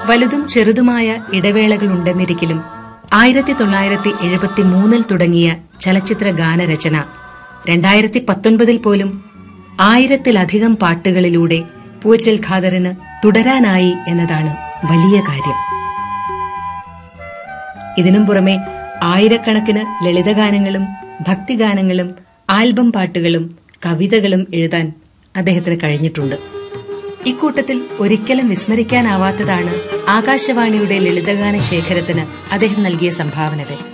വലുതും ചെറുതുമായ ഇടവേളകളുണ്ടെന്നിരിക്കലും ആയിരത്തി തൊള്ളായിരത്തി എഴുപത്തി മൂന്നിൽ തുടങ്ങിയ ചലച്ചിത്ര ഗാനരചന രണ്ടായിരത്തി പത്തൊൻപതിൽ പോലും ആയിരത്തിലധികം പാട്ടുകളിലൂടെ പൂച്ചൽ ഖാദറിന് തുടരാനായി എന്നതാണ് വലിയ കാര്യം ഇതിനും പുറമെ ആയിരക്കണക്കിന് ലളിതഗാനങ്ങളും ഭക്തിഗാനങ്ങളും ആൽബം പാട്ടുകളും കവിതകളും എഴുതാൻ അദ്ദേഹത്തിന് കഴിഞ്ഞിട്ടുണ്ട് ഇക്കൂട്ടത്തിൽ ഒരിക്കലും വിസ്മരിക്കാനാവാത്തതാണ് ആകാശവാണിയുടെ ലളിതഗാന ശേഖരത്തിന് അദ്ദേഹം നൽകിയ സംഭാവനകൾ